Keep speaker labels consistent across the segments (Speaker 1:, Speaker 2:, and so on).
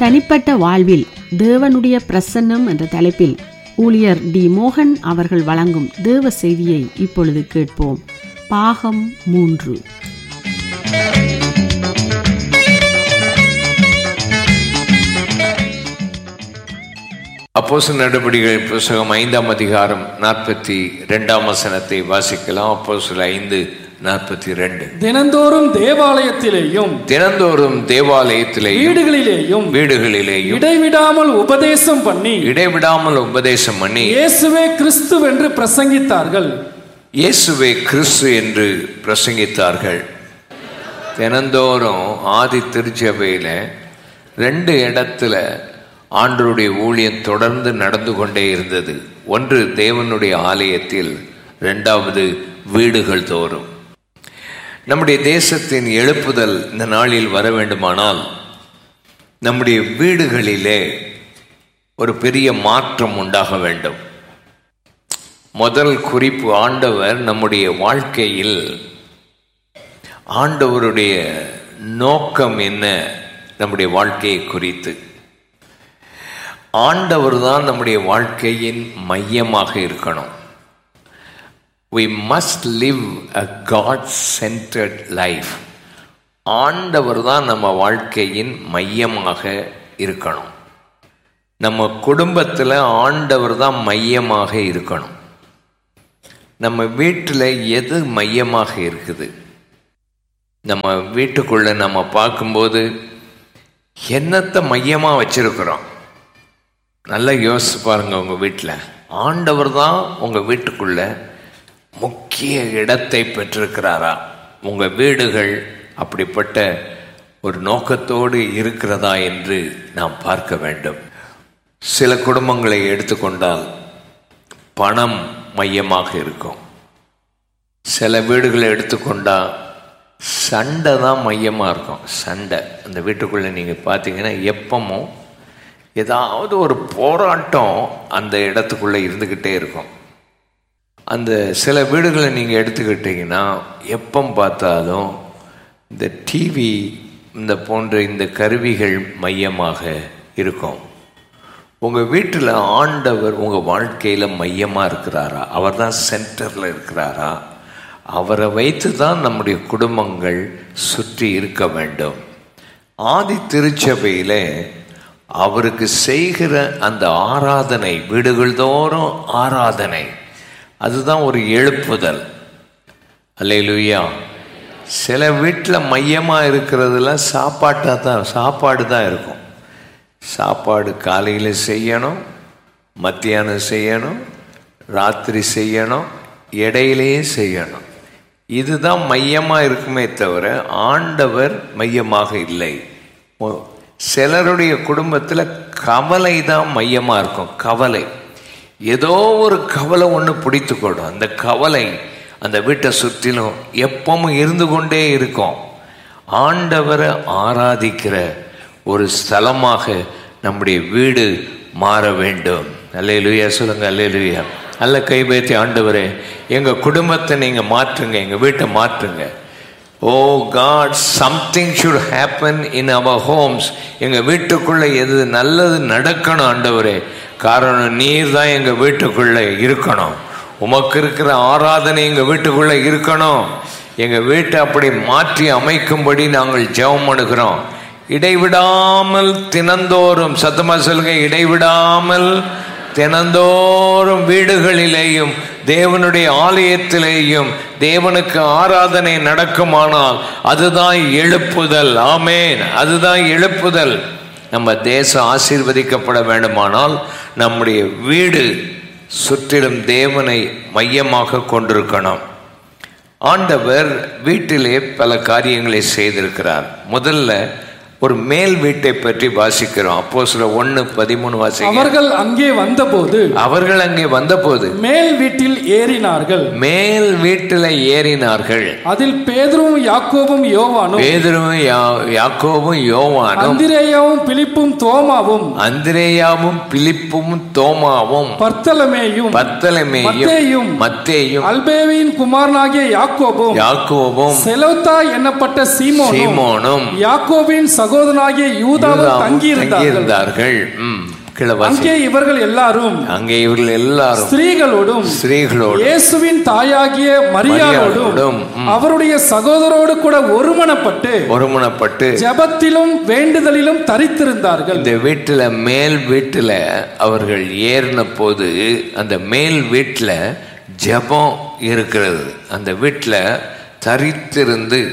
Speaker 1: தனிப்பட்ட வாழ்வில் தேவனுடைய பிரசன்னம் என்ற தலைப்பில் ஊழியர் டி மோகன் அவர்கள் வழங்கும் தேவ செய்தியை இப்பொழுது கேட்போம் பாகம் மூன்று
Speaker 2: அப்போஸ் நடவடிக்கைகள் புஸ்தகம் ஐந்தாம் அதிகாரம் நாற்பத்தி ரெண்டாம் வசனத்தை வாசிக்கலாம் அப்போஸ் ஐந்து நாற்பத்தி ரெண்டு
Speaker 3: தினந்தோறும் தேவாலயத்திலேயும்
Speaker 2: தினந்தோறும் தேவாலயத்திலேயும்
Speaker 3: வீடுகளிலேயும்
Speaker 2: வீடுகளிலேயும்
Speaker 3: இடைவிடாமல் உபதேசம் பண்ணி
Speaker 2: இடைவிடாமல் உபதேசம் பண்ணி
Speaker 3: இயேசுவே கிறிஸ்துவென்று பிரசங்கித்தார்கள்
Speaker 2: இயேசுவை கிறிஸ்து என்று பிரசங்கித்தார்கள் தினந்தோறும் ஆதி திருச்சபையில ரெண்டு இடத்துல ஆண்டருடைய ஊழியம் தொடர்ந்து நடந்து கொண்டே இருந்தது ஒன்று தேவனுடைய ஆலயத்தில் ரெண்டாவது வீடுகள் தோறும் நம்முடைய தேசத்தின் எழுப்புதல் இந்த நாளில் வர வேண்டுமானால் நம்முடைய வீடுகளிலே ஒரு பெரிய மாற்றம் உண்டாக வேண்டும் முதல் குறிப்பு ஆண்டவர் நம்முடைய வாழ்க்கையில் ஆண்டவருடைய நோக்கம் என்ன நம்முடைய வாழ்க்கையை குறித்து ஆண்டவர் தான் நம்முடைய வாழ்க்கையின் மையமாக இருக்கணும் we must live a god centered life ஆண்டவர் தான் நம்ம வாழ்க்கையின் மையமாக இருக்கணும் நம்ம குடும்பத்தில் ஆண்டவர் தான் மையமாக இருக்கணும் நம்ம வீட்டில் எது மையமாக இருக்குது நம்ம வீட்டுக்குள்ள நம்ம பார்க்கும்போது என்னத்தை மையமாக வச்சிருக்கிறோம் நல்லா யோசிச்சு பாருங்க உங்க வீட்டில் ஆண்டவர் தான் உங்க வீட்டுக்குள்ள முக்கிய இடத்தை பெற்றிருக்கிறாரா உங்க வீடுகள் அப்படிப்பட்ட ஒரு நோக்கத்தோடு இருக்கிறதா என்று நாம் பார்க்க வேண்டும் சில குடும்பங்களை எடுத்துக்கொண்டால் பணம் மையமாக இருக்கும் சில வீடுகளை எடுத்துக்கொண்டா சண்டை தான் மையமாக இருக்கும் சண்டை அந்த வீட்டுக்குள்ளே நீங்கள் பார்த்தீங்கன்னா எப்பவும் ஏதாவது ஒரு போராட்டம் அந்த இடத்துக்குள்ளே இருந்துக்கிட்டே இருக்கும் அந்த சில வீடுகளை நீங்கள் எடுத்துக்கிட்டிங்கன்னா எப்போ பார்த்தாலும் இந்த டிவி இந்த போன்ற இந்த கருவிகள் மையமாக இருக்கும் உங்கள் வீட்டில் ஆண்டவர் உங்கள் வாழ்க்கையில் மையமாக இருக்கிறாரா அவர் தான் சென்டரில் இருக்கிறாரா அவரை வைத்து தான் நம்முடைய குடும்பங்கள் சுற்றி இருக்க வேண்டும் ஆதி திருச்சபையில் அவருக்கு செய்கிற அந்த ஆராதனை வீடுகள் தோறும் ஆராதனை அதுதான் ஒரு எழுப்புதல் அல்லையிலுயா சில வீட்டில் மையமாக இருக்கிறதுல சாப்பாட்டாக தான் சாப்பாடு தான் இருக்கும் சாப்பாடு காலையில் செய்யணும் மத்தியானம் செய்யணும் ராத்திரி செய்யணும் இடையிலேயே செய்யணும் இதுதான் மையமாக இருக்குமே தவிர ஆண்டவர் மையமாக இல்லை சிலருடைய குடும்பத்தில் கவலை தான் மையமாக இருக்கும் கவலை ஏதோ ஒரு கவலை ஒன்று பிடித்துக்கொடும் அந்த கவலை அந்த வீட்டை சுற்றிலும் எப்பவும் இருந்து கொண்டே இருக்கும் ஆண்டவரை ஆராதிக்கிற ஒரு ஸ்தலமாக நம்முடைய வீடு மாற வேண்டும் அல்லேலுயா சொல்லுங்க அல்லேலுயா அல்ல கைபேத்தி ஆண்டவரே எங்கள் குடும்பத்தை நீங்கள் மாற்றுங்க எங்கள் வீட்டை மாற்றுங்க oh god something should happen in our homes எங்கள் வீட்டுக்குள்ளே எது நல்லது நடக்கணும் ஆண்டவரே காரணம் நீர் தான் எங்கள் வீட்டுக்குள்ளே இருக்கணும் உமக்கு இருக்கிற ஆராதனை எங்கள் வீட்டுக்குள்ளே இருக்கணும் எங்கள் வீட்டை அப்படி மாற்றி அமைக்கும்படி நாங்கள் ஜெபம் பண்ணுகிறோம் இடைவிடாமல் தினந்தோறும் சத்தமா சொல்லுங்க இடைவிடாமல் தினந்தோறும் வீடுகளிலேயும் தேவனுடைய ஆலயத்திலேயும் தேவனுக்கு ஆராதனை நடக்குமானால் அதுதான் எழுப்புதல் ஆமேன் அதுதான் எழுப்புதல் நம்ம தேசம் ஆசீர்வதிக்கப்பட வேண்டுமானால் நம்முடைய வீடு சுற்றிலும் தேவனை மையமாக கொண்டிருக்கணும் ஆண்டவர் வீட்டிலே பல காரியங்களை செய்திருக்கிறார் முதல்ல ஒரு மேல் வீட்டை பற்றி வாசிக்கிறோம் அப்போ சில ஒன்னு பதிமூணு வாசிக்கிறோம்
Speaker 3: அவர்கள் அங்கே வந்தபோது
Speaker 2: அவர்கள் அங்கே வந்தபோது
Speaker 3: மேல் வீட்டில் ஏறினார்கள்
Speaker 2: மேல் வீட்டில் ஏறினார்கள்
Speaker 3: அதில் பேதுரும் யாக்கோபும் யோவானும்
Speaker 2: பேதுரும் யா- யாக்கோபும் யோவானும்
Speaker 3: அந்திரேயாவும் பிலிப்பும் தோமாவும்
Speaker 2: அந்திரேயாவும் பிலிப்பும் தோமாவும்
Speaker 3: பர்த்தலமேயும்
Speaker 2: பத்தலமேயும்
Speaker 3: மத்தேயும்
Speaker 2: மத்தேயும்
Speaker 3: அல்பேவின் குமாரனாகிய யாக்கோபும்
Speaker 2: யாக்கோபும்
Speaker 3: செலோத்தா என்னப்பட்ட சீமோனும்
Speaker 2: சீமோனும்
Speaker 3: யாக்கோபின் சகோதரனும் சகோதரனாகிய யூதாவும்
Speaker 2: யூதாவும்
Speaker 3: தங்கியிருந்தார்கள்
Speaker 2: தங்கியிருந்தார்கள் ம் கிழவாசி
Speaker 3: அங்கே இவர்கள் எல்லாரும்
Speaker 2: அங்கே இவர்கள் எல்லாரும்
Speaker 3: ஸ்திரீகளோடும்
Speaker 2: ஸ்திரீகளோடு
Speaker 3: இயேசுவின் தாயாகிய மரியாளோடும்
Speaker 2: மரியாளோடும்,
Speaker 3: அவருடைய சகோதரோடு கூட ஒருமனப்பட்டு
Speaker 2: ஒருமனப்பட்டு
Speaker 3: ஜெபத்திலும் வேண்டுதலிலும் தரித்திருந்தார்கள்
Speaker 2: இந்த வீட்டில் மேல் வீட்டில் அவர்கள் ஏறின போது அந்த மேல் வீட்டில் ஜெபம் இருக்கிறது அந்த வீட்டில் தரித்திருந்து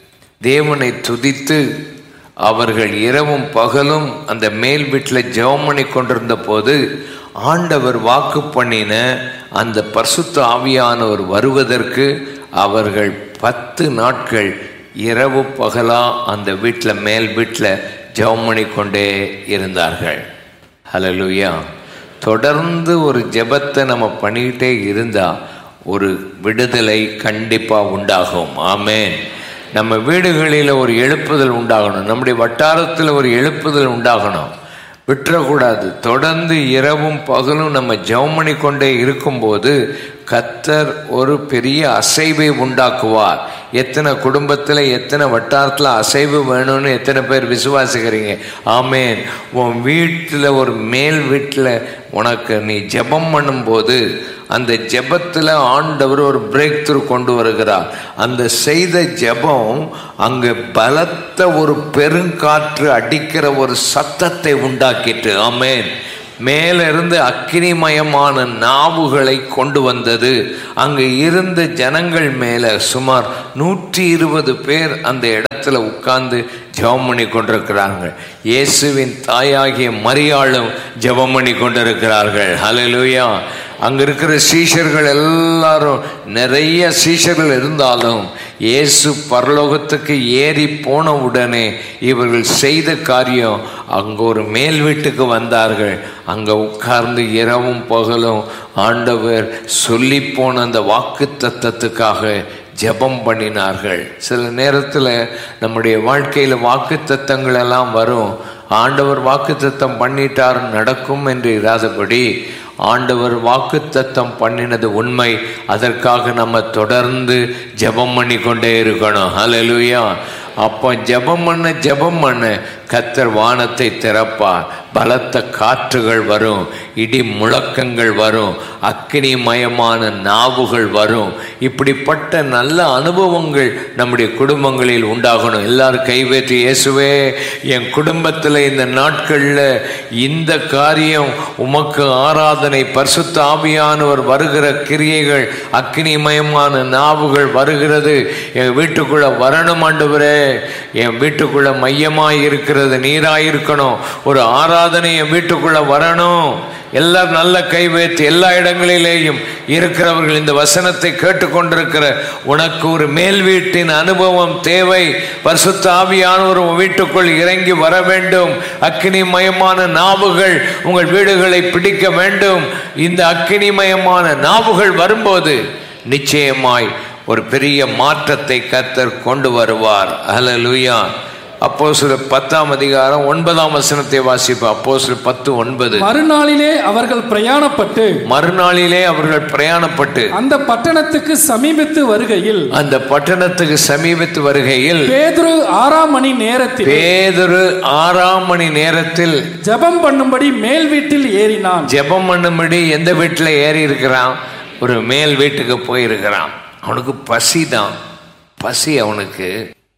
Speaker 2: தேவனை துதித்து அவர்கள் இரவும் பகலும் அந்த மேல் வீட்டில் ஜெபம் பண்ணி கொண்டிருந்த போது ஆண்டவர் வாக்கு பண்ணின அந்த பரிசுத்த ஆவியானவர் வருவதற்கு அவர்கள் பத்து நாட்கள் இரவு பகலா அந்த வீட்டில் மேல் வீட்டில் ஜெபம் பண்ணி கொண்டே இருந்தார்கள் ஹalleluya தொடர்ந்து ஒரு ஜெபத்தை நம்ம பண்ணிக்கிட்டே இருந்தா ஒரு விடுதலை கண்டிப்பா உண்டாகும் ஆமென் நம்ம வீடுகளில் ஒரு எழுப்புதல் உண்டாகணும் நம்முடைய வட்டாரத்தில் ஒரு எழுப்புதல் உண்டாகணும் விட்டுறக்கூடாது தொடர்ந்து இரவும் பகலும் நம்ம ஜெபம் பண்ணி கொண்டே இருக்கும்போது கத்தர் ஒரு பெரிய அசைவை உண்டாக்குவார் எத்தனை குடும்பத்தில் எத்தனை வட்டாரத்தில் அசைவு வேணும்னு எத்தனை பேர் விசுவாசிக்கிறீங்க ஆமேன் உன் வீட்டில் ஒரு மேல் வீட்டில் உனக்கு நீ ஜெபம் பண்ணும்போது அந்த ஜெபத்தில் ஆண்டவர் ஒரு பிரேக் த்ரூ கொண்டு வருகிறார் அந்த செய்த ஜெபம் அங்கே பலத்த ஒரு பெருங்காற்று அடிக்கிற ஒரு சத்தத்தை உண்டாக்கிட்டு ஆமேன் மேலிருந்து அக்கினிமயமான நாவுகளை கொண்டு வந்தது அங்கு இருந்த ஜனங்கள் மேல சுமார் நூற்றி இருபது பேர் அந்த இடத்துல உட்கார்ந்து ஜெபம் பண்ணி கொண்டிருக்கிறாங்க இயேசுவின் தாயாகிய மரியாளும் ஜெபம் பண்ணி கொண்டிருக்கிறார்கள் ஹalleluya அங்க இருக்கிற சீஷர்கள் எல்லாரும் நிறைய சீஷர்கள் இருந்தாலும் இயேசு பரலோகத்துக்கு ஏறி போன உடனே இவர்கள் செய்த காரியம் அங்க ஒரு மேல் வீட்டுக்கு வந்தார்கள் அங்க உட்கார்ந்து இரவும் பகலும் ஆண்டவர் சொல்லி போன அந்த வாக்கு தத்தத்துக்காக ஜெபம் பண்ணினார்கள் சில நேரத்தில் நம்முடைய வாழ்க்கையில் வாக்கு தத்தங்கள் எல்லாம் வரும் ஆண்டவர் வாக்கு தத்தம் பண்ணிட்டார் நடக்கும் என்று இராதபடி ஆண்டவர் வாக்கு தத்தம் பண்ணினது உண்மை அதற்காக நம்ம தொடர்ந்து ஜெபம் பண்ணி கொண்டே இருக்கணும் ஹalleluya அப்போ ஜெபம் பண்ண ஜெபம் பண்ண கத்தர் வானத்தை திறப்பார் பலத்த காற்றுகள் வரும் இடி முழக்கங்கள் வரும் அக்கினிமயமான நாவுகள் வரும் இப்படிப்பட்ட நல்ல அனுபவங்கள் நம்முடைய குடும்பங்களில் உண்டாகணும் எல்லாரும் கைவேற்றி இயேசுவே என் குடும்பத்தில் இந்த நாட்களில் இந்த காரியம் உமக்கு ஆராதனை பரிசுத்த ஆவியானவர் வருகிற கிரியைகள் அக்கினிமயமான நாவுகள் வருகிறது என் வீட்டுக்குள்ள வரணும் ஆண்டவரே என் வீட்டுக்குள்ள மையமாய் இருக்கிறது நீராய் இருக்கணும் ஒரு ஆராதனை என் வீட்டுக்குள்ள வரணும் எல்லாரும் நல்ல கை வைத்து எல்லா இடங்களிலேயும் இருக்கிறவர்கள் இந்த வசனத்தை கேட்டுக்கொண்டிருக்கிற உனக்கு ஒரு மேல் வீட்டின் அனுபவம் தேவை பரிசுத்த ஆவியானவர் உன் வீட்டுக்குள் இறங்கி வர வேண்டும் அக்கினிமயமான நாவுகள் உங்கள் வீடுகளை பிடிக்க வேண்டும் இந்த அக்கினிமயமான நாவுகள் வரும்போது நிச்சயமாய் ஒரு பெரிய மாற்றத்தை கத்தர் கொண்டு வருவார் ஹalleluya அப்போ சில பத்தாம் அதிகாரம் ஒன்பதாம் வசனத்தை வாசிப்போம் அப்போ சில பத்து ஒன்பது
Speaker 3: மறுநாளிலே அவர்கள் பிரயாணப்பட்டு
Speaker 2: மறுநாளிலே அவர்கள் பிரயாணப்பட்டு
Speaker 3: அந்த பட்டணத்துக்கு சமீபித்து வருகையில்
Speaker 2: அந்த பட்டணத்துக்கு சமீபத்து வருகையில்
Speaker 3: பேதுரு ஆறாம் மணி நேரத்தில்
Speaker 2: பேதுரு ஆறாம் மணி நேரத்தில்
Speaker 3: ஜெபம் பண்ணும்படி மேல் வீட்டில் ஏறினான்
Speaker 2: ஜெபம் பண்ணும்படி எந்த வீட்டில் ஏறி இருக்கிறான் ஒரு மேல் வீட்டுக்கு போயிருக்கிறான் அவனுக்கு பசி தான் பசி அவனுக்கு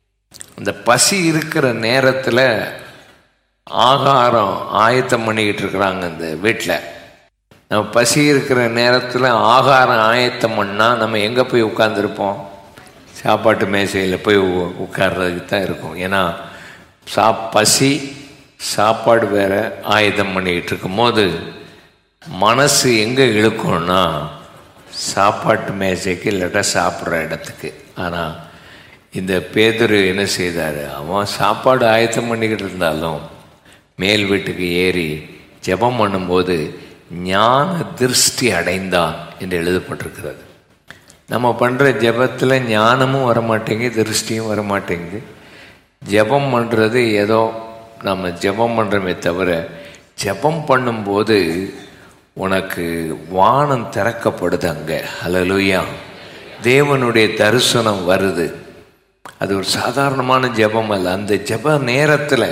Speaker 2: அந்த பசி இருக்கிற நேரத்தில் ஆகாரம் ஆயத்தம் பண்ணிக்கிட்டு இருக்கிறாங்க இந்த வீட்டில் நம்ம பசி இருக்கிற நேரத்தில் ஆகாரம் ஆயத்தம் பண்ணால் நம்ம எங்கே போய் உட்காந்துருப்போம் சாப்பாட்டு மேசையில் போய் உ- உட்கார்றதுக்கு தான் இருக்கும் ஏன்னா சா பசி சாப்பாடு வேற ஆயத்தம் பண்ணிக்கிட்டு இருக்கும்போது மனசு எங்கே இழுக்கும்னா சாப்பாட்டு மேசைக்கு இல்லாட்டா சாப்பிட்ற இடத்துக்கு ஆனால் இந்த பேதுரு என்ன செய்தார் அவன் சாப்பாடு ஆயத்தம் பண்ணிக்கிட்டு இருந்தாலும் மேல் வீட்டுக்கு ஏறி ஜெபம் பண்ணும்போது ஞான திருஷ்டி அடைந்தான் என்று எழுதப்பட்டிருக்கிறது நம்ம பண்ணுற ஜெபத்தில் ஞானமும் வரமாட்டேங்குது திருஷ்டியும் வரமாட்டேங்குது ஜெபம் பண்ணுறது ஏதோ நம்ம ஜெபம் பண்ணுறோமே தவிர ஜெபம் பண்ணும்போது உனக்கு வானம் திறக்கப்படுது அங்கே ஹalleluya தேவனுடைய தரிசனம் வருது அது ஒரு சாதாரணமான ஜெபம் அல்ல அந்த ஜெப நேரத்தில்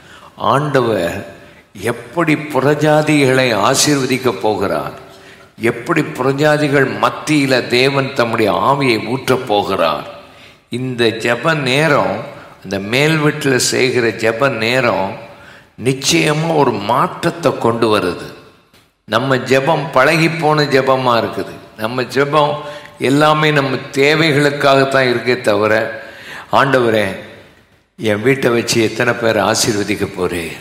Speaker 2: ஆண்டவர் எப்படி புறஜாதிகளை ஆசீர்வதிக்க போகிறார் எப்படி புறஜாதிகள் மத்தியில் தேவன் தம்முடைய ஆவியை ஊற்றப் போகிறார் இந்த ஜெப நேரம் அந்த மேல் வீட்டில் செய்கிற ஜெப நேரம் நிச்சயமாக ஒரு மாற்றத்தை கொண்டு வருது நம்ம ஜெபம் பழகி போன ஜெபமாக இருக்குது நம்ம ஜெபம் எல்லாமே நம்ம தேவைகளுக்காகத்தான் இருக்கே தவிர ஆண்டவரே என் வீட்டை வச்சு எத்தனை பேர் ஆசீர்வதிக்க போறேன்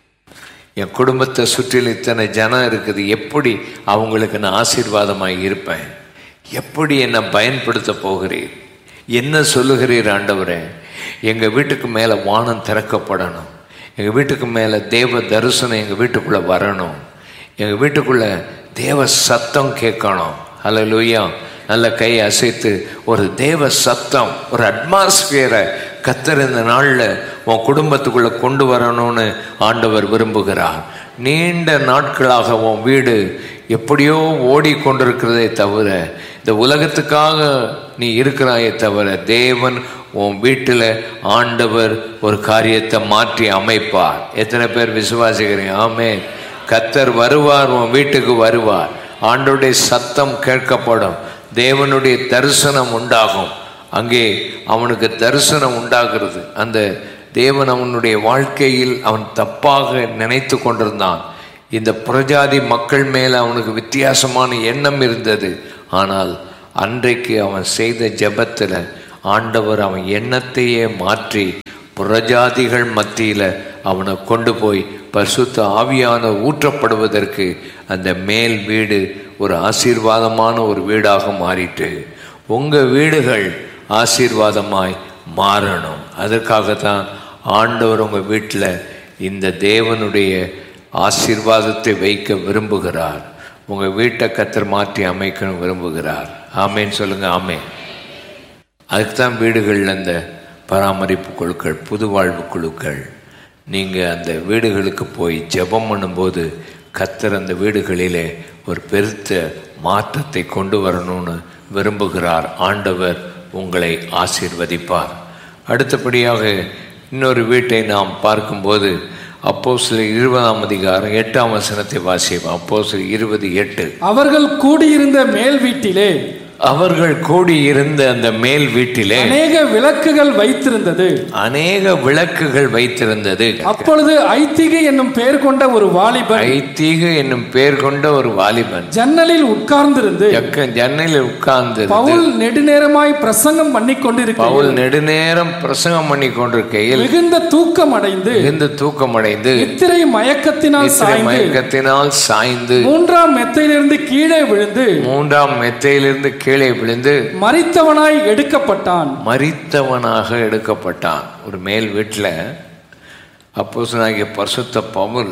Speaker 2: என் குடும்பத்தை சுற்றிலும் இத்தனை ஜனம் இருக்குது எப்படி அவங்களுக்கு நான் ஆசீர்வாதமாக இருப்பேன் எப்படி என்னை பயன்படுத்த போகிறீர் என்ன சொல்லுகிறீர் ஆண்டவரே எங்கள் வீட்டுக்கு மேலே வானம் திறக்கப்படணும் எங்கள் வீட்டுக்கு மேலே தேவ தரிசனம் எங்கள் வீட்டுக்குள்ளே வரணும் எங்கள் வீட்டுக்குள்ளே தேவ சத்தம் கேட்கணும் ஹalleluya நல்ல கை அசைத்து ஒரு தேவ சத்தம் ஒரு அட்மாஸ்பியரை கத்தர் இந்த நாளில் உன் குடும்பத்துக்குள்ளே கொண்டு வரணும்னு ஆண்டவர் விரும்புகிறார் நீண்ட நாட்களாக உன் வீடு எப்படியோ ஓடிக்கொண்டிருக்கிறதே தவிர இந்த உலகத்துக்காக நீ இருக்கிறாயே தவிர தேவன் உன் வீட்டில் ஆண்டவர் ஒரு காரியத்தை மாற்றி அமைப்பார் எத்தனை பேர் விசுவாசிக்கிறீங்க ஆமே கத்தர் வருவார் உன் வீட்டுக்கு வருவார் ஆண்டோடைய சத்தம் கேட்கப்படும் தேவனுடைய தரிசனம் உண்டாகும் அங்கே அவனுக்கு தரிசனம் உண்டாகிறது அந்த தேவன் அவனுடைய வாழ்க்கையில் அவன் தப்பாக நினைத்து கொண்டிருந்தான் இந்த புறஜாதி மக்கள் மேல அவனுக்கு வித்தியாசமான எண்ணம் இருந்தது ஆனால் அன்றைக்கு அவன் செய்த ஜெபத்தில் ஆண்டவர் அவன் எண்ணத்தையே மாற்றி புறஜாதிகள் மத்தியில் அவனை கொண்டு போய் பரிசுத்த ஆவியான ஊற்றப்படுவதற்கு அந்த மேல் வீடு ஒரு ஆசீர்வாதமான ஒரு வீடாக மாறிட்டு உங்கள் வீடுகள் ஆசீர்வாதமாய் மாறணும் அதற்காகத்தான் ஆண்டவர் உங்கள் வீட்டில் இந்த தேவனுடைய ஆசீர்வாதத்தை வைக்க விரும்புகிறார் உங்கள் வீட்டை கத்தர் மாற்றி அமைக்கணும் விரும்புகிறார் ஆமேன்னு சொல்லுங்கள் ஆமேன் அதுக்கு தான் வீடுகளில் அந்த பராமரிப்பு குழுக்கள் புது வாழ்வு குழுக்கள் நீங்கள் அந்த வீடுகளுக்கு போய் ஜெபம் பண்ணும்போது கத்தர் அந்த வீடுகளிலே ஒரு பெருத்த மாற்றத்தை கொண்டு வரணும்னு விரும்புகிறார் ஆண்டவர் உங்களை ஆசீர்வதிப்பார் அடுத்தபடியாக இன்னொரு வீட்டை நாம் பார்க்கும்போது அப்போ சில இருபதாம் அதிகாரம் எட்டாம் வசனத்தை வாசிப்போம் அப்போ சில இருபது எட்டு
Speaker 3: அவர்கள் கூடியிருந்த மேல் வீட்டிலே
Speaker 2: அவர்கள் கூடியிருந்த அந்த மேல் வீட்டிலே
Speaker 3: அநேக விளக்குகள் வைத்திருந்தது
Speaker 2: அநேக விளக்குகள் வைத்திருந்தது
Speaker 3: அப்பொழுது ஐத்திகை என்னும் பெயர் கொண்ட ஒரு வாலிபன்
Speaker 2: ஐத்தீகு என்னும் பெயர் கொண்ட ஒரு வாலிபன்
Speaker 3: ஜன்னலில் உட்கார்ந்திருந்து
Speaker 2: ஜக்க ஜன்னலில் உட்கார்ந்து
Speaker 3: பவுல் நெடுநேரமாய் பிரசங்கம் பண்ணி கொண்டிருக்க
Speaker 2: பவுல் நெடுநேரம் பிரசங்கம் பண்ணி கொண்டிருக்கையில்
Speaker 3: மிகுந்த தூக்கம் அடைந்து
Speaker 2: மிகுந்த தூக்கமடைந்து
Speaker 3: நித்திரை மயக்கத்தினால்
Speaker 2: நித்திரை
Speaker 3: சாய்ந்து
Speaker 2: மயக்கத்தினால் சாய்ந்து
Speaker 3: மூன்றாம் மெத்தையிலிருந்து கீழே விழுந்து
Speaker 2: மூன்றாம் மெத்தையிலிருந்து கீழே விழுந்து
Speaker 3: மரித்தவனாய் எடுக்கப்பட்டான்
Speaker 2: மரித்தவனாக எடுக்கப்பட்டான் ஒரு மேல் வீட்டில் அப்போசனாகிய பரிசுத்த பவுல்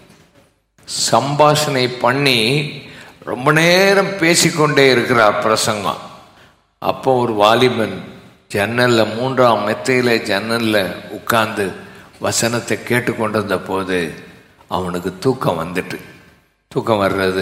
Speaker 2: சம்பாஷணை பண்ணி ரொம்ப நேரம் பேசிக்கொண்டே இருக்கிறார் பிரசங்கம் அப்போ ஒரு வாலிபன் ஜன்னல்ல மூன்றாம் மெத்தையில ஜன்னல்ல உட்கார்ந்து வசனத்தை கேட்டுக்கொண்டிருந்த போது அவனுக்கு தூக்கம் வந்துட்டு தூக்கம் வர்றது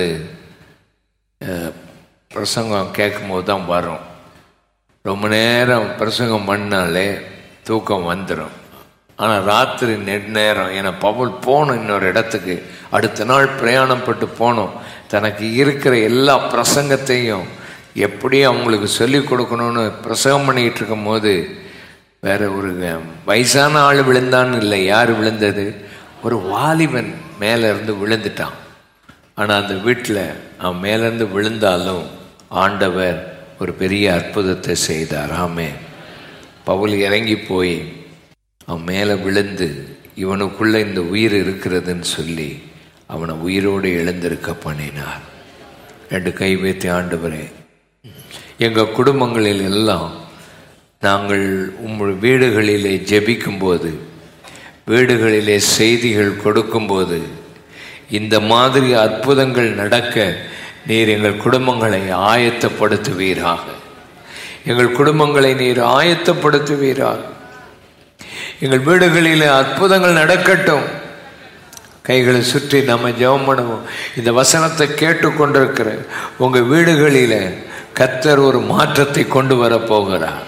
Speaker 2: அஹ், பிரசங்கம் கேட்கும்போது தான் வரும் ரொம்ப நேரம் பிரசங்கம் பண்ணாலே தூக்கம் வந்துடும் ஆனால் ராத்திரி நெடுநேரம் என பவுல் போகணும் இன்னொரு இடத்துக்கு அடுத்த நாள் பிரயாணம் பட்டு போகணும் தனக்கு இருக்கிற எல்லா பிரசங்கத்தையும் எப்படி அவங்களுக்கு சொல்லிக் கொடுக்கணும்னு பிரசங்கம் பண்ணிக்கிட்டு இருக்கும்போது வேற ஒரு வயசான ஆள் விழுந்தான்னு இல்லை யார் விழுந்தது ஒரு வாலிபன் மேலே இருந்து விழுந்துட்டான் ஆனால் அந்த வீட்டில் அவன் மேலேருந்து விழுந்தாலும் ஆண்டவர் ஒரு பெரிய அற்புதத்தை செய்தார் ஆமே பவுல் இறங்கி போய் அவன் மேலே விழுந்து இவனுக்குள்ள இந்த உயிர் இருக்கிறதுன்னு சொல்லி அவனை உயிரோடு எழுந்திருக்க பண்ணினார் ரெண்டு கை வைத்து ஆண்டவரே எங்கள் குடும்பங்களில் எல்லாம் நாங்கள் உங்கள் வீடுகளிலே ஜெபிக்கும்போது வீடுகளிலே செய்திகள் கொடுக்கும்போது இந்த மாதிரி அற்புதங்கள் நடக்க நீர் எங்கள் குடும்பங்களை ஆயத்தப்படுத்துவீராக எங்கள் குடும்பங்களை நீர் ஆயத்தப்படுத்துவீராக எங்கள் வீடுகளிலே அற்புதங்கள் நடக்கட்டும் கைகளை சுற்றி நம்ம ஜெபம் பண்ணுவோம் இந்த வசனத்தை கேட்டுக்கொண்டிருக்கிற உங்கள் வீடுகளில் கத்தர் ஒரு மாற்றத்தை கொண்டு வர போகிறார்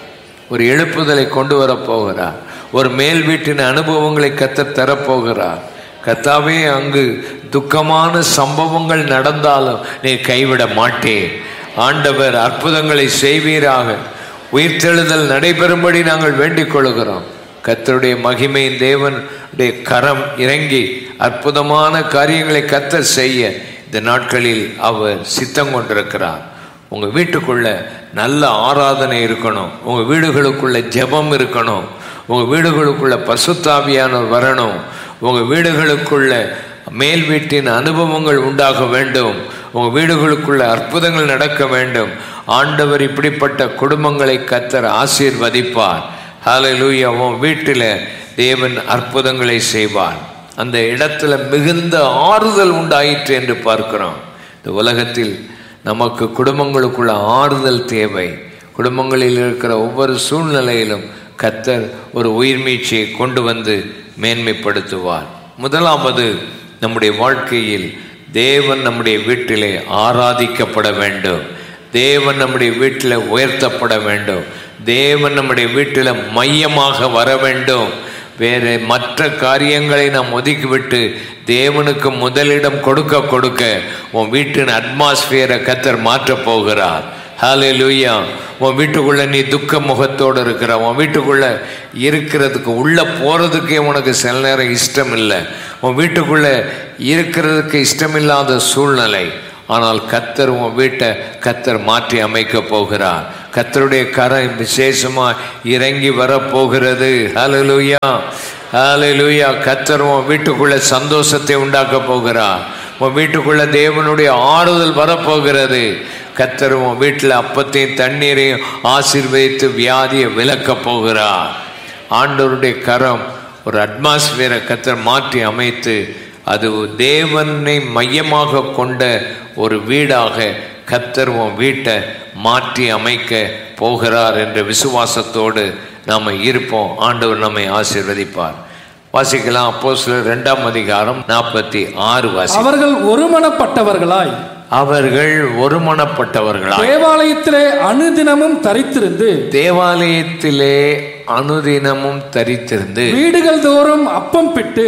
Speaker 2: ஒரு எழுப்புதலை கொண்டு வரப் போகிறார் ஒரு மேல் வீட்டின் அனுபவங்களை கத்தர் தரப்போகிறார் கத்தாவே அங்கு துக்கமான சம்பவங்கள் நடந்தாலும் நீ கைவிட மாட்டேன் ஆண்டவர் அற்புதங்களை செய்வீராக உயிர்த்தெழுதல் நடைபெறும்படி நாங்கள் வேண்டிக் கொள்கிறோம் கத்தருடைய மகிமையின் தேவனுடைய கரம் இறங்கி அற்புதமான காரியங்களை கத்தர் செய்ய இந்த நாட்களில் அவர் சித்தம் கொண்டிருக்கிறார் உங்க வீட்டுக்குள்ள நல்ல ஆராதனை இருக்கணும் உங்க வீடுகளுக்குள்ள ஜெபம் இருக்கணும் உங்க வீடுகளுக்குள்ள பசுத்தாவியானவர் வரணும் உங்க வீடுகளுக்குள்ள மேல் வீட்டின் அனுபவங்கள் உண்டாக வேண்டும் உங்க வீடுகளுக்குள்ள அற்புதங்கள் நடக்க வேண்டும் ஆண்டவர் இப்படிப்பட்ட குடும்பங்களை கத்தர் ஆசீர்வதிப்பார் ஹalleluya உன் வீட்டில் தேவன் அற்புதங்களை செய்வார் அந்த இடத்துல மிகுந்த ஆறுதல் உண்டாயிற்று என்று பார்க்கிறோம் இந்த உலகத்தில் நமக்கு குடும்பங்களுக்குள்ள ஆறுதல் தேவை குடும்பங்களில் இருக்கிற ஒவ்வொரு சூழ்நிலையிலும் கத்தர் ஒரு உயிர்மீட்சியை கொண்டு வந்து மேன்மைப்படுத்துவார் முதலாவது நம்முடைய வாழ்க்கையில் தேவன் நம்முடைய வீட்டிலே ஆராதிக்கப்பட வேண்டும் தேவன் நம்முடைய வீட்டில் உயர்த்தப்பட வேண்டும் தேவன் நம்முடைய வீட்டில் மையமாக வர வேண்டும் வேறு மற்ற காரியங்களை நாம் ஒதுக்கிவிட்டு தேவனுக்கு முதலிடம் கொடுக்க கொடுக்க உன் வீட்டின் அட்மாஸ்பியரை கத்தர் மாற்றப் போகிறார் ஹாலே லூயா உன் வீட்டுக்குள்ள நீ துக்க முகத்தோடு இருக்கிற உன் வீட்டுக்குள்ள இருக்கிறதுக்கு உள்ள போறதுக்கே உனக்கு சில நேரம் இஷ்டம் இல்லை உன் வீட்டுக்குள்ள இருக்கிறதுக்கு இஷ்டமில்லாத சூழ்நிலை ஆனால் கத்தர் உன் வீட்டை கத்தர் மாற்றி அமைக்க போகிறார் கத்தருடைய கரம் விசேஷமா இறங்கி வரப்போகிறது ஹalleluya ஹalleluya கத்தர் உன் வீட்டுக்குள்ள சந்தோஷத்தை உண்டாக்க போகிறார் உன் வீட்டுக்குள்ள தேவனுடைய ஆறுதல் வரப்போகிறது கத்தர் உன் வீட்டில் அப்பத்தையும் தண்ணீரையும் ஆசீர்வதித்து வியாதியை விலக்க போகிறார் ஆண்டவருடைய கரம் ஒரு அட்மாஸ்பியரை கத்தர் மாற்றி அமைத்து அது தேவனை மையமாக கொண்ட ஒரு வீடாக கத்தர் உன் வீட்டை மாற்றி அமைக்க போகிறார் என்ற விசுவாசத்தோடு நாம் இருப்போம் ஆண்டவர் நம்மை ஆசீர்வதிப்பார் வாசிக்கலாம் அப்போ சில ரெண்டாம் அதிகாரம் நாற்பத்தி ஆறு வாசி
Speaker 3: அவர்கள் ஒருமனப்பட்டவர்களாய்
Speaker 2: அவர்கள் ஒருமனப்பட்டவர்களாய்
Speaker 3: தேவாலயத்திலே அனுதினமும் தரித்திருந்து
Speaker 2: தேவாலயத்திலே அனுதினமும் தரித்திருந்து
Speaker 3: வீடுகள் தோறும் அப்பம் பிட்டு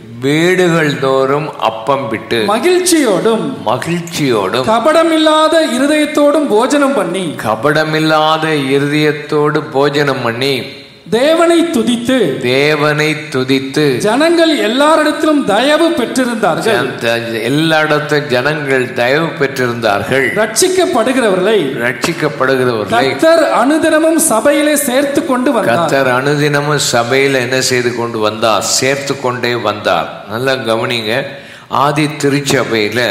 Speaker 2: வீடுகள் தோறும் அப்பம் விட்டு
Speaker 3: மகிழ்ச்சியோடும்
Speaker 2: மகிழ்ச்சியோடும்
Speaker 3: கபடமில்லாத இருதயத்தோடும் போஜனம் பண்ணி
Speaker 2: கபடமில்லாத இருதயத்தோடு போஜனம் பண்ணி
Speaker 3: தேவனை துதித்து
Speaker 2: தேவனை துதித்து
Speaker 3: ஜனங்கள் எல்லாரிடத்திலும் தயவு பெற்றிருந்தார்கள்
Speaker 2: ஜன- எல்லா இடத்தும் ஜனங்கள் தயவு பெற்றிருந்தார்கள்
Speaker 3: ரட்சிக்கப்படுகிறவர்களை
Speaker 2: ரட்சிக்கப்படுகிறவர்களை
Speaker 3: கர்த்தர் அனுதினமும் சபையிலே சேர்த்து கொண்டு வந்தார்
Speaker 2: கத்தர் அனுதினமும் சபையில் என்ன செய்து கொண்டு வந்தார் சேர்த்து கொண்டே வந்தார் நல்லா கவனிங்க ஆதி திருச்சபையில்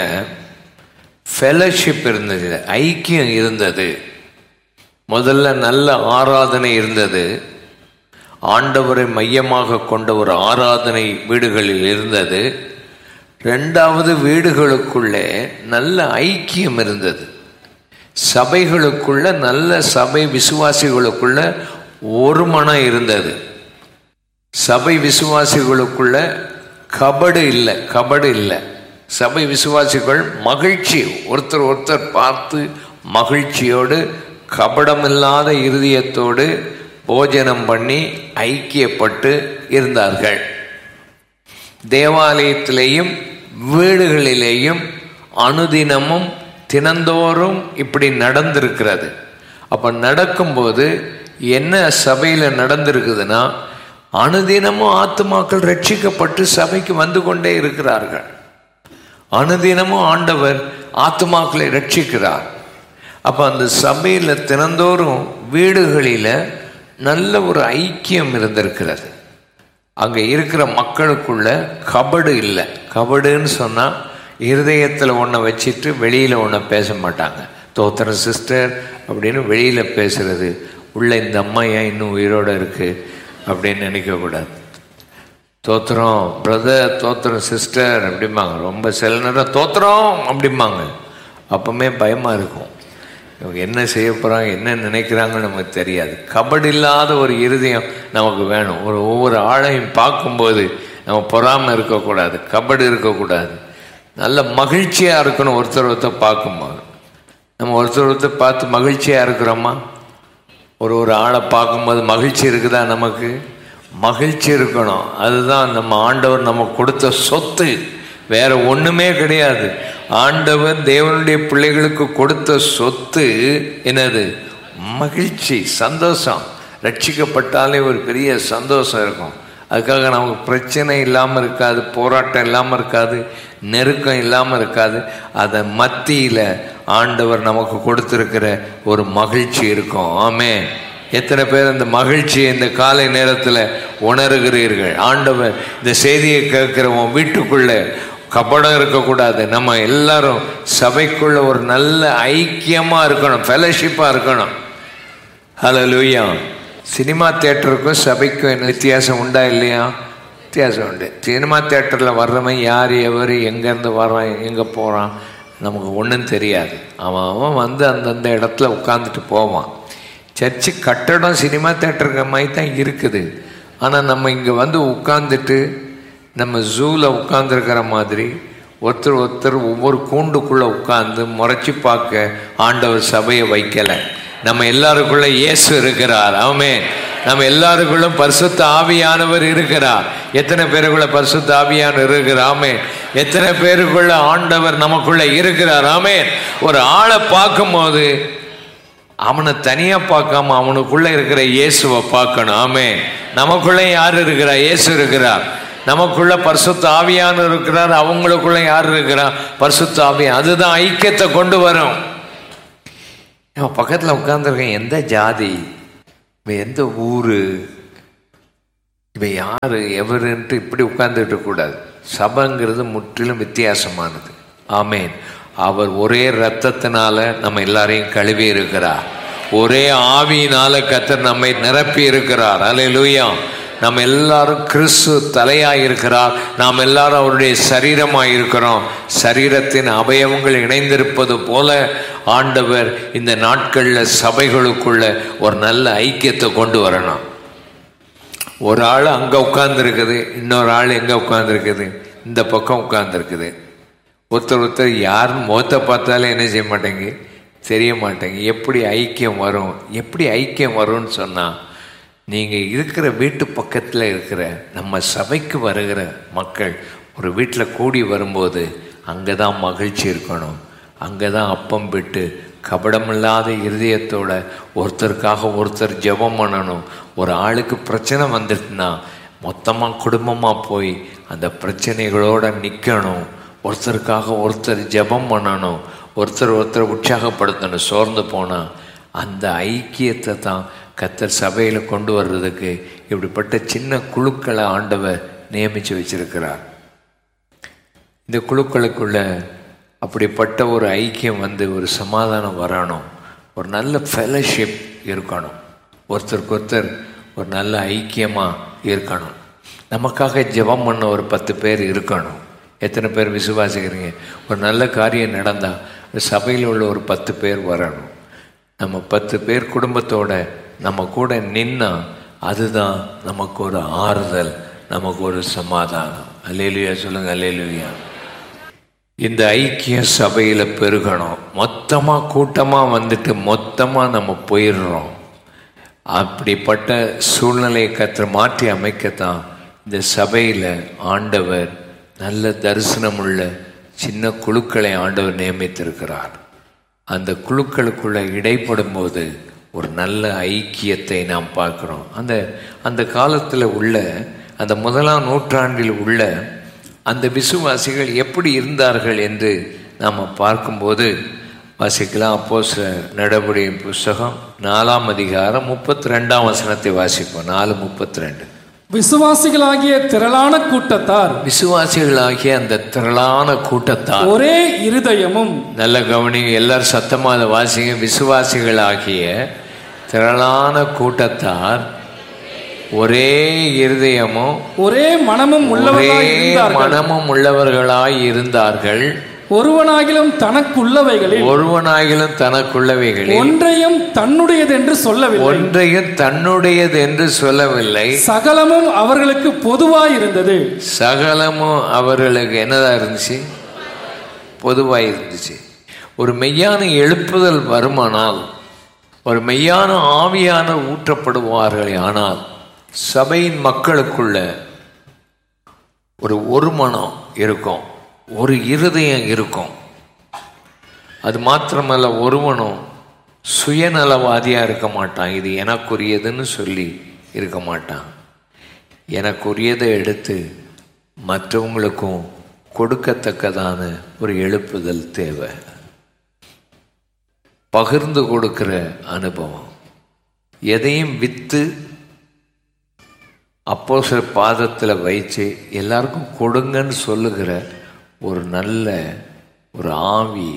Speaker 2: ஃபெலோஷிப் இருந்தது ஐக்கியம் இருந்தது முதல்ல நல்ல ஆராதனை இருந்தது ஆண்டவரை மையமாக கொண்ட ஒரு ஆராதனை வீடுகளில் இருந்தது ரெண்டாவது வீடுகளுக்குள்ளே நல்ல ஐக்கியம் இருந்தது சபைகளுக்குள்ள நல்ல சபை விசுவாசிகளுக்குள்ள ஒரு மனம் இருந்தது சபை விசுவாசிகளுக்குள்ள கபடு இல்லை கபடு இல்லை சபை விசுவாசிகள் மகிழ்ச்சி ஒருத்தர் ஒருத்தர் பார்த்து மகிழ்ச்சியோடு கபடமில்லாத இருதயத்தோடு போஜனம் பண்ணி ஐக்கியப்பட்டு இருந்தார்கள் தேவாலயத்திலேயும் வீடுகளிலேயும் அனுதினமும் தினந்தோறும் இப்படி நடந்திருக்கிறது அப்போ நடக்கும்போது என்ன சபையில் நடந்திருக்குதுன்னா அனுதினமும் ஆத்துமாக்கள் ரட்சிக்கப்பட்டு சபைக்கு வந்து கொண்டே இருக்கிறார்கள் அனுதினமும் ஆண்டவர் ஆத்துமாக்களை ரட்சிக்கிறார் அப்போ அந்த சபையில் தினந்தோறும் வீடுகளில் நல்ல ஒரு ஐக்கியம் இருந்திருக்கிறது அங்கே இருக்கிற மக்களுக்குள்ள கபடு இல்லை கபடுன்னு சொன்னால் இருதயத்தில் ஒன்றை வச்சுட்டு வெளியில் ஒன்றை பேச மாட்டாங்க தோத்திரம் சிஸ்டர் அப்படின்னு வெளியில் பேசுறது உள்ள இந்த அம்மா ஏன் இன்னும் உயிரோடு இருக்குது அப்படின்னு நினைக்கக்கூடாது தோத்திரம் பிரதர் தோத்திரம் சிஸ்டர் அப்படிம்பாங்க ரொம்ப சில நேரம் தோத்திரம் அப்படிம்பாங்க அப்பவுமே பயமாக இருக்கும் இவங்க என்ன செய்ய போகிறாங்க என்ன நினைக்கிறாங்கன்னு நமக்கு தெரியாது கபடு இல்லாத ஒரு இருதயம் நமக்கு வேணும் ஒரு ஒவ்வொரு ஆளையும் பார்க்கும்போது நம்ம பொறாமல் இருக்கக்கூடாது கபடு இருக்கக்கூடாது நல்ல மகிழ்ச்சியாக இருக்கணும் ஒருத்தர் ஒருத்தர் பார்க்கும்போது நம்ம ஒருத்தர் ஒருத்தர் பார்த்து மகிழ்ச்சியாக இருக்கிறோமா ஒரு ஒரு ஆளை பார்க்கும்போது மகிழ்ச்சி இருக்குதா நமக்கு மகிழ்ச்சி இருக்கணும் அதுதான் நம்ம ஆண்டவர் நமக்கு கொடுத்த சொத்து வேற ஒண்ணுமே கிடையாது ஆண்டவர் தேவனுடைய பிள்ளைகளுக்கு கொடுத்த சொத்து என்னது மகிழ்ச்சி சந்தோஷம் ரட்சிக்கப்பட்டாலே ஒரு பெரிய சந்தோஷம் இருக்கும் அதுக்காக நமக்கு பிரச்சனை இல்லாமல் இருக்காது போராட்டம் இல்லாமல் இருக்காது நெருக்கம் இல்லாமல் இருக்காது அதை மத்தியில் ஆண்டவர் நமக்கு கொடுத்துருக்கிற ஒரு மகிழ்ச்சி இருக்கும் ஆமே எத்தனை பேர் அந்த மகிழ்ச்சியை இந்த காலை நேரத்தில் உணர்கிறீர்கள் ஆண்டவர் இந்த செய்தியை கேட்குறவன் வீட்டுக்குள்ள கபடம் இருக்கக்கூடாது நம்ம எல்லாரும் சபைக்குள்ள ஒரு நல்ல ஐக்கியமாக இருக்கணும் ஃபெலோஷிப்பாக இருக்கணும் ஹலோ லூயா சினிமா தேட்டருக்கும் சபைக்கும் என்ன வித்தியாசம் உண்டா இல்லையா வித்தியாசம் உண்டு சினிமா தேட்டரில் வர்றவன் யார் எவர் எங்கேருந்து வர்றான் எங்கே போகிறான் நமக்கு ஒன்றும் தெரியாது அவன் அவன் வந்து அந்தந்த இடத்துல உட்காந்துட்டு போவான் சர்ச்சு கட்டடம் சினிமா தேட்டருக்கு மாதிரி தான் இருக்குது ஆனால் நம்ம இங்கே வந்து உட்காந்துட்டு நம்ம ஜூவில் உட்காந்துருக்கிற மாதிரி ஒருத்தர் ஒருத்தர் ஒவ்வொரு கூண்டுக்குள்ளே உட்காந்து முறைச்சி பார்க்க ஆண்டவர் சபையை வைக்கலை நம்ம எல்லாருக்குள்ள இயேசு இருக்கிறார் ஆமே நம்ம எல்லாருக்குள்ளும் பரிசுத்த ஆவியானவர் இருக்கிறார் எத்தனை பேருக்குள்ள பரிசுத்த ஆவியானவர் இருக்கிறார் ஆமே எத்தனை பேருக்குள்ள ஆண்டவர் நமக்குள்ள இருக்கிறார் ஆமே ஒரு ஆளை பார்க்கும்போது அவனை தனியா பார்க்காம அவனுக்குள்ள இருக்கிற இயேசுவை பார்க்கணும் ஆமே நமக்குள்ள யார் இருக்கிறா இயேசு இருக்கிறார் நமக்குள்ள பரிசுத்த ஆவியான இருக்கிறார் அவங்களுக்குள்ள யார் இருக்கிறார் பரிசுத்த ஆவியா அதுதான் ஐக்கியத்தை கொண்டு வரும் இவன் பக்கத்தில் உட்காந்துருக்கேன் எந்த ஜாதி இவன் எந்த ஊரு இவன் யாரு எவருன்ட்டு இப்படி உட்கார்ந்துட்டு கூடாது சபைங்கிறது முற்றிலும் வித்தியாசமானது ஆமேன் அவர் ஒரே ரத்தத்தினால நம்ம எல்லாரையும் கழுவி இருக்கிறார் ஒரே ஆவியினால கத்தர் நம்மை நிரப்பி இருக்கிறார் அல்லேலூயா நம்ம எல்லாரும் கிறிஸ்து தலையாய் இருக்கிறார் நாம் எல்லாரும் அவருடைய சரீரமாய் இருக்கிறோம் சரீரத்தின் அவயவங்கள் இணைந்திருப்பது போல ஆண்டவர் இந்த நாட்களில் சபைகளுக்குள்ள ஒரு நல்ல ஐக்கியத்தை கொண்டு வரணும் ஒரு ஆள் அங்கே உட்கார்ந்துருக்குது இன்னொரு ஆள் எங்கே உட்கார்ந்துருக்குது இந்த பக்கம் உட்கார்ந்துருக்குது ஒருத்தர் ஒருத்தர் யாருன்னு முகத்தை பார்த்தாலே என்ன செய்ய மாட்டேங்க தெரிய மாட்டேங்க எப்படி ஐக்கியம் வரும் எப்படி ஐக்கியம் வரும்னு சொன்னால் நீங்கள் இருக்கிற வீட்டு பக்கத்தில் இருக்கிற நம்ம சபைக்கு வருகிற மக்கள் ஒரு வீட்டில் கூடி வரும்போது அங்கே தான் மகிழ்ச்சி இருக்கணும் அங்கே தான் அப்பம் விட்டு கபடமில்லாத இருதயத்தோட ஒருத்தருக்காக ஒருத்தர் ஜெபம் பண்ணணும் ஒரு ஆளுக்கு பிரச்சனை வந்துட்டுனா மொத்தமாக குடும்பமாக போய் அந்த பிரச்சனைகளோட நிற்கணும் ஒருத்தருக்காக ஒருத்தர் ஜெபம் பண்ணணும் ஒருத்தர் ஒருத்தர் உற்சாகப்படுத்தணும் சோர்ந்து போனால் அந்த ஐக்கியத்தை தான் கத்தர் சபையில் கொண்டு வர்றதுக்கு இப்படிப்பட்ட சின்ன குழுக்களை ஆண்டவர் நியமித்து வச்சிருக்கிறார் இந்த குழுக்களுக்குள்ள அப்படிப்பட்ட ஒரு ஐக்கியம் வந்து ஒரு சமாதானம் வரணும் ஒரு நல்ல ஃபெலோஷிப் இருக்கணும் ஒருத்தருக்கு ஒருத்தர் ஒரு நல்ல ஐக்கியமாக இருக்கணும் நமக்காக ஜெபம் பண்ண ஒரு பத்து பேர் இருக்கணும் எத்தனை பேர் விசுவாசிக்கிறீங்க ஒரு நல்ல காரியம் நடந்தால் சபையில் உள்ள ஒரு பத்து பேர் வரணும் நம்ம பத்து பேர் குடும்பத்தோட நம்ம கூட நின்னா அதுதான் நமக்கு ஒரு ஆறுதல் நமக்கு ஒரு சமாதானம் அல்லேலுயா சொல்லுங்க அல்லேலுயா இந்த ஐக்கிய சபையில் பெருகணும் மொத்தமாக கூட்டமாக வந்துட்டு மொத்தமாக நம்ம போயிடுறோம் அப்படிப்பட்ட சூழ்நிலையை கற்று மாற்றி அமைக்கத்தான் இந்த சபையில் ஆண்டவர் நல்ல தரிசனமுள்ள சின்ன குழுக்களை ஆண்டவர் நியமித்திருக்கிறார் அந்த குழுக்களுக்குள்ள இடைப்படும் போது ஒரு நல்ல ஐக்கியத்தை நாம் பார்க்கிறோம் அந்த அந்த காலத்தில் உள்ள அந்த முதலாம் நூற்றாண்டில் உள்ள அந்த விசுவாசிகள் எப்படி இருந்தார்கள் என்று நாம் பார்க்கும்போது வாசிக்கலாம் அப்போ நடபடியின் புஸ்தகம் நாலாம் அதிகாரம் முப்பத்தி ரெண்டாம் வசனத்தை வாசிப்போம் நாலு முப்பத்தி ரெண்டு
Speaker 3: விசுவாசிகளாகிய திரளான கூட்டத்தார்
Speaker 2: விசுவாசிகளாகிய அந்த திரளான கூட்டத்தார்
Speaker 3: ஒரே இருதயமும்
Speaker 2: நல்ல கவனிங்க எல்லாரும் சத்தமாக அதை வாசிங்க விசுவாசிகளாகிய திரளான கூட்டத்தார் ஒரே இருதயமும்
Speaker 3: ஒரே மனமும்
Speaker 2: ஒரே
Speaker 3: உள்ளவர்களாய் இருந்தார்கள்
Speaker 2: மனமும் உள்ளவர்களாய் இருந்தார்கள்
Speaker 3: ஒருவனாகிலும் தனக்குள்ளவைகளில்
Speaker 2: ஒருவனாகிலும் தனக்குள்ளவைகளில்
Speaker 3: ஒன்றையும் தன்னுடையதென்று சொல்லவில்லை
Speaker 2: ஒன்றையும் தன்னுடையது என்று சொல்லவில்லை
Speaker 3: சகலமும் அவர்களுக்கு பொதுவாய் இருந்தது
Speaker 2: சகலமும் அவர்களுக்கு என்னதா இருந்துச்சு பொதுவாக இருந்துச்சு ஒரு மெய்யான எழுப்புதல் வருமானால் ஒரு மெய்யான ஆவியான ஊற்றப்படுவார்களே ஆனால் சபையின் மக்களுக்குள்ள ஒரு ஒரு மனம் இருக்கும் ஒரு இருதயம் இருக்கும் அது மாத்திரமல்ல ஒருவனும் சுயநலவாதியாக இருக்க மாட்டான் இது எனக்குரியதுன்னு சொல்லி இருக்க மாட்டான் எனக்குரியதை எடுத்து மற்றவங்களுக்கும் கொடுக்கத்தக்கதான ஒரு எழுப்புதல் தேவை பகிர்ந்து கொடுக்கிற அனுபவம் எதையும் விற்று அப்போ சில பாதத்தில் வைத்து எல்லாருக்கும் கொடுங்கன்னு சொல்லுகிற ஒரு நல்ல ஒரு ஆவி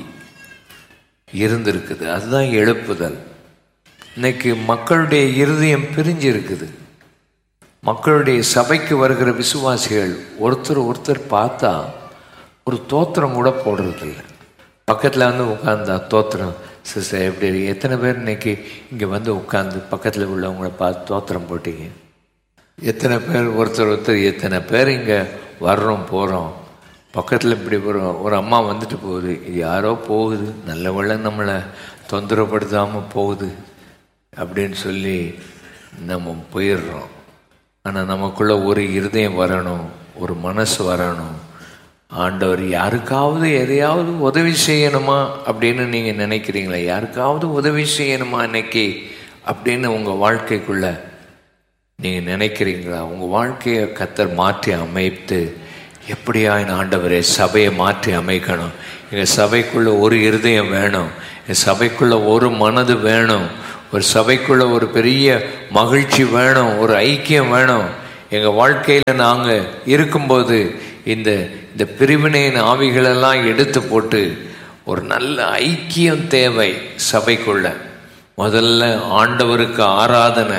Speaker 2: இருந்திருக்குது அதுதான் எழுப்புதல் இன்னைக்கு மக்களுடைய இருதயம் பிரிஞ்சு இருக்குது மக்களுடைய சபைக்கு வருகிற விசுவாசிகள் ஒருத்தர் ஒருத்தர் பார்த்தா ஒரு தோத்திரம் கூட போடுறதில்ல பக்கத்தில் வந்து உட்காந்தா தோத்திரம் சிஸ்டர் எப்படி இருக்கு? எத்தனை பேர் இன்னைக்கு இங்கே வந்து உட்காந்து பக்கத்தில் உள்ளவங்கள பார்த்து தோத்திரம் போட்டீங்க எத்தனை பேர் ஒருத்தர் ஒருத்தர் எத்தனை பேர் இங்கே வர்றோம் போகிறோம் பக்கத்தில் இப்படி ஒரு ஒரு அம்மா வந்துட்டு போகுது இது யாரோ போகுது நல்ல வேளை நம்மளை தொந்தரப்படுத்தாமல் போகுது அப்படின்னு சொல்லி நம்ம போயிடுறோம் ஆனால் நமக்குள்ள ஒரு இருதயம் வரணும் ஒரு மனசு வரணும் ஆண்டவர் யாருக்காவது எதையாவது உதவி செய்யணுமா அப்படின்னு நீங்கள் நினைக்கிறீங்களா யாருக்காவது உதவி செய்யணுமா இன்னைக்கு அப்படின்னு உங்கள் வாழ்க்கைக்குள்ள நீங்கள் நினைக்கிறீங்களா உங்கள் வாழ்க்கையை கத்தர் மாற்றி அமைத்து எப்படியா என் ஆண்டவரே சபையை மாற்றி அமைக்கணும் எங்கள் சபைக்குள்ள ஒரு இருதயம் வேணும் என் சபைக்குள்ள ஒரு மனது வேணும் ஒரு சபைக்குள்ள ஒரு பெரிய மகிழ்ச்சி வேணும் ஒரு ஐக்கியம் வேணும் எங்கள் வாழ்க்கையில் நாங்கள் இருக்கும்போது இந்த இந்த பிரிவினையின் ஆவிகளெல்லாம் எடுத்து போட்டு ஒரு நல்ல ஐக்கியம் தேவை சபைக்குள்ள முதல்ல ஆண்டவருக்கு ஆராதனை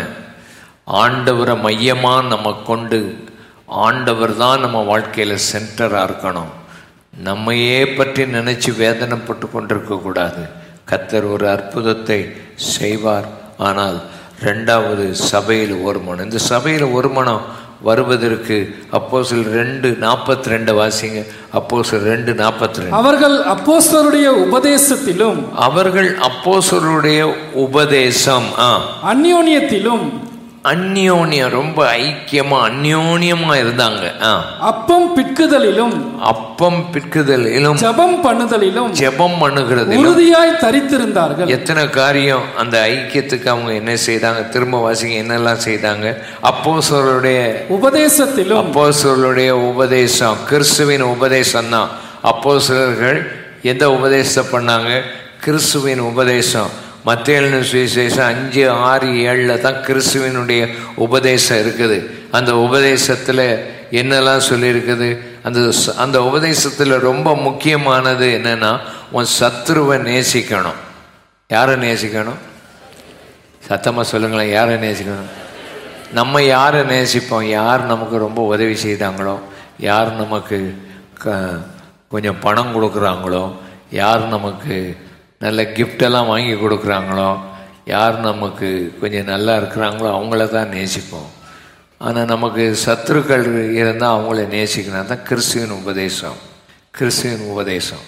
Speaker 2: ஆண்டவரை மையமாக நம்ம கொண்டு ஆண்டவர் தான் நம்ம வாழ்க்கையில் சென்டராக இருக்கணும் நம்மையே பற்றி நினைச்சு வேதனைப்பட்டு கொண்டிருக்கக்கூடாது கத்தர் ஒரு அற்புதத்தை செய்வார் ஆனால் ரெண்டாவது சபையில் ஒரு மனம் இந்த சபையில் ஒரு மனம் வருவதற்கு அப்போ ரெண்டு நாற்பத்தி ரெண்டு வாசிங்க அப்போ ரெண்டு நாற்பத்தி ரெண்டு
Speaker 3: அவர்கள் அப்போஸ்தலருடைய உபதேசத்திலும்
Speaker 2: அவர்கள் அப்போஸ்தலருடைய உபதேசம் ஆ
Speaker 3: அந்யோன்யத்திலும்
Speaker 2: அந்யோன்யம் ரொம்ப ஐக்கியமா அந்யோன்யமா இருந்தாங்க ஆ.
Speaker 3: அப்பம் பிட்குதலிலும்
Speaker 2: அப்பம் பிற்குதலிலும்
Speaker 3: ஜெபம் பண்ணுதலிலும்
Speaker 2: ஜெபம் பண்ணுகிறதிலும்
Speaker 3: உறுதியாய் தரித்திருந்தார்கள்
Speaker 2: எத்தனை காரியம் அந்த ஐக்கியத்துக்கு அவங்க என்ன செய்தாங்க திரும்ப வாசிங்க என்னெல்லாம் செய்தாங்க அப்போஸ்தலருடைய
Speaker 3: உபதேசத்திலும்
Speaker 2: அப்போஸ்தலருடைய உபதேசம் கிறிஸ்துவின் உபதேசம் தான் அப்போஸ்தலர்கள் எந்த உபதேசம் பண்ணாங்க கிறிஸ்துவின் உபதேசம் மத்திய சுவிசேஷம் அஞ்சு ஆறு ஏழில் தான் கிறிஸ்துவினுடைய உபதேசம் இருக்குது அந்த உபதேசத்தில் என்னெல்லாம் சொல்லியிருக்குது அந்த ச- அந்த உபதேசத்தில் ரொம்ப முக்கியமானது என்னன்னா உன் சத்துருவை நேசிக்கணும் யாரை நேசிக்கணும் சத்தமாக சொல்லுங்களேன் யாரை நேசிக்கணும் நம்ம யாரை நேசிப்போம் யார் நமக்கு ரொம்ப உதவி செய்தாங்களோ யார் நமக்கு க கொஞ்சம் பணம் கொடுக்குறாங்களோ யார் நமக்கு நல்ல கிஃப்டெல்லாம் வாங்கி கொடுக்குறாங்களோ யார் நமக்கு கொஞ்சம் நல்லா இருக்கிறாங்களோ அவங்கள தான் நேசிப்போம் ஆனால் நமக்கு சத்துருக்கள் இருந்தால் அவங்கள நேசிக்கணும் தான் கிறிஸ்துவின் உபதேசம் கிறிஸ்துவின் உபதேசம்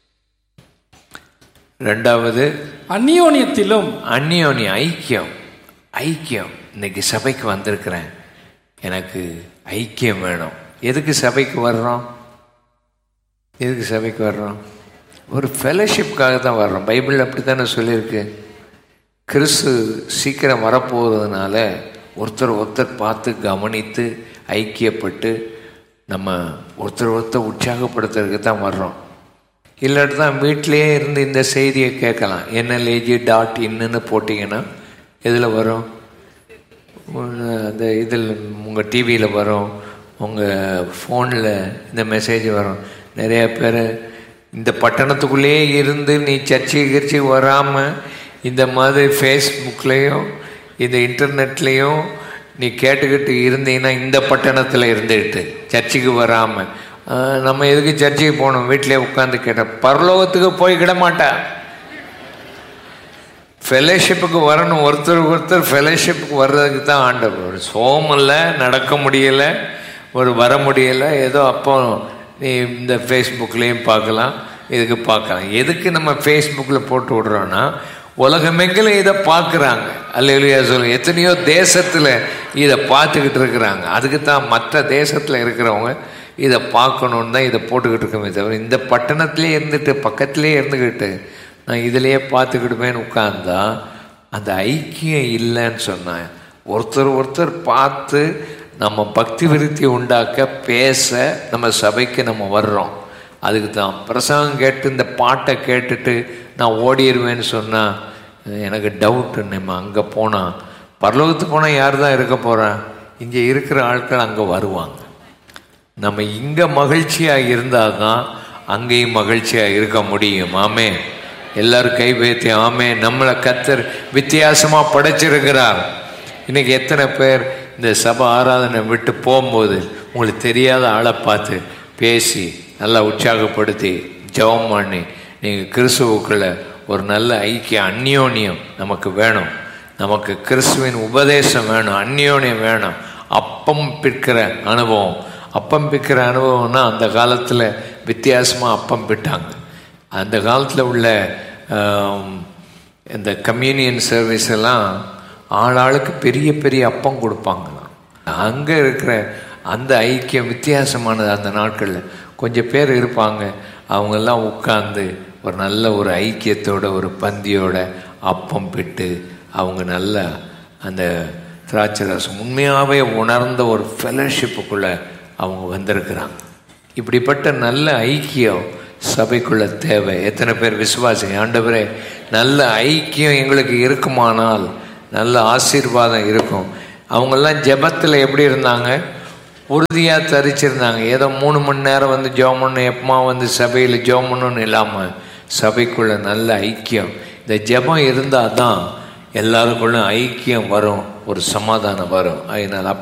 Speaker 2: ரெண்டாவது
Speaker 3: அந்யோன்யத்திலும்
Speaker 2: அந்யோன்ய ஐக்கியம் ஐக்கியம் இன்னைக்கு சபைக்கு வந்திருக்கிறேன் எனக்கு ஐக்கியம் வேணும் எதுக்கு சபைக்கு வர்றோம் எதுக்கு சபைக்கு வர்றோம் ஒரு ஃபெலோஷிப்காக தான் வர்றோம் பைபிள் அப்படி தானே சொல்லியிருக்கு கிறிஸ்து சீக்கிரம் வரப்போகிறதுனால ஒருத்தர் ஒருத்தர் பார்த்து கவனித்து ஐக்கியப்பட்டு நம்ம ஒருத்தர் ஒருத்தர் உற்சாகப்படுத்துறதுக்கு தான் வர்றோம் இல்லாட்டி தான் வீட்டிலேயே இருந்து இந்த செய்தியை கேட்கலாம் என்எல்ஏஜி டாட் இன்னுன்னு போட்டிங்கன்னா எதில் வரும் உங்க அந்த இதில் உங்கள் டிவியில் வரும் உங்கள் ஃபோனில் இந்த மெசேஜ் வரும் நிறைய பேர் இந்த பட்டணத்துக்குள்ளேயே இருந்து நீ சர்ச்சை கிர்ச்சி வராமல் இந்த மாதிரி ஃபேஸ்புக்லேயும் இந்த இன்டர்நெட்லேயும் நீ கேட்டுக்கிட்டு இருந்தீங்கன்னா இந்த பட்டணத்தில் இருந்துக்கிட்டு சர்ச்சுக்கு வராமல் நம்ம எதுக்கு சர்ச்சுக்கு போகணும் வீட்டிலே உட்காந்து கேட்ட பரலோகத்துக்கு போய் கிட மாட்டா ஃபெலோஷிப்புக்கு வரணும் ஒருத்தர் ஒருத்தர் ஃபெலோஷிப்புக்கு வர்றதுக்கு தான் ஆண்டவர் ஒரு சோமல்ல நடக்க முடியலை ஒரு வர முடியலை ஏதோ அப்போ நீ இந்த ஃபேஸ்புக்லேயும் பார்க்கலாம் இதுக்கு பார்க்கலாம் எதுக்கு நம்ம ஃபேஸ்புக்கில் போட்டு விடுறோன்னா உலகமெங்கிலும் இதை பார்க்குறாங்க அல்லையா சொல்லுங்க எத்தனையோ தேசத்தில் இதை பார்த்துக்கிட்டு இருக்கிறாங்க அதுக்கு தான் மற்ற தேசத்தில் இருக்கிறவங்க இதை பார்க்கணுன்னு தான் இதை போட்டுக்கிட்டு இருக்கோமே தவிர இந்த பட்டணத்திலே இருந்துட்டு பக்கத்திலே இருந்துக்கிட்டு நான் இதிலேயே பார்த்துக்கிடுமேன்னு உட்கார்ந்தா அந்த ஐக்கியம் இல்லைன்னு சொன்னேன் ஒருத்தர் ஒருத்தர் பார்த்து நம்ம பக்தி விருத்தி உண்டாக்க பேச நம்ம சபைக்கு நம்ம வர்றோம் அதுக்கு தான் பிரசங்கம் கேட்டு இந்த பாட்டை கேட்டுட்டு நான் ஓடிடுவேன்னு சொன்னால் எனக்கு டவுட்டு நம்ம அங்கே போனால் பரலோகத்துக்கு போனால் யார் தான் இருக்க போகிறேன் இங்கே இருக்கிற ஆட்கள் அங்கே வருவாங்க நம்ம இங்கே மகிழ்ச்சியாக இருந்தால் தான் அங்கேயும் மகிழ்ச்சியாக இருக்க முடியும் ஆமே எல்லாரும் கை வைத்து ஆமே நம்மளை கத்தர் வித்தியாசமாக படைச்சிருக்கிறார் இன்னைக்கு எத்தனை பேர் இந்த சபை ஆராதனை விட்டு போகும்போது உங்களுக்கு தெரியாத ஆளை பார்த்து பேசி நல்லா உற்சாகப்படுத்தி ஜெபம் பண்ணி நீங்கள் கிறிஸ்துவுக்குள்ள ஒரு நல்ல ஐக்கியம் அந்யோன்யம் நமக்கு வேணும் நமக்கு கிறிஸ்துவின் உபதேசம் வேணும் அந்யோன்யம் வேணும் அப்பம் பிற்கிற அனுபவம் அப்பம் பிற்கிற அனுபவம்னா அந்த காலத்தில் வித்தியாசமாக அப்பம் பிட்டாங்க அந்த காலத்தில் உள்ள ஆம், இந்த கம்யூனியன் சர்வீஸ் எல்லாம் ஆளாளுக்கு பெரிய பெரிய அப்பம் கொடுப்பாங்களாம் அங்கே இருக்கிற அந்த ஐக்கியம் வித்தியாசமானது அந்த நாட்களில் கொஞ்சம் பேர் இருப்பாங்க அவங்கெல்லாம் உட்கார்ந்து ஒரு நல்ல ஒரு ஐக்கியத்தோட ஒரு பந்தியோட அப்பம் பிட்டு அவங்க நல்ல அந்த திராட்சை ரசம் உண்மையாகவே உணர்ந்த ஒரு ஃபெலோஷிப்புக்குள்ளே அவங்க வந்திருக்கிறாங்க இப்படிப்பட்ட நல்ல ஐக்கியம் சபைக்குள்ள தேவை எத்தனை பேர் விசுவாசி ஆண்டவரே நல்ல ஐக்கியம் எங்களுக்கு இருக்குமானால் நல்ல ஆசீர்வாதம் இருக்கும் அவங்கெல்லாம் ஜெபத்தில் எப்படி இருந்தாங்க உறுதியாக தரிச்சிருந்தாங்க ஏதோ மூணு மணி நேரம் வந்து ஜெபம் பண்ணணும் எப்பமா வந்து சபையில் ஜெபம் பண்ணணும்னு இல்லாமல் சபைக்குள்ள நல்ல ஐக்கியம் இந்த ஜெபம் இருந்தால் தான் எல்லாருக்குள்ள ஐக்கியம் வரும் ஒரு சமாதானம் வரும் அதனால்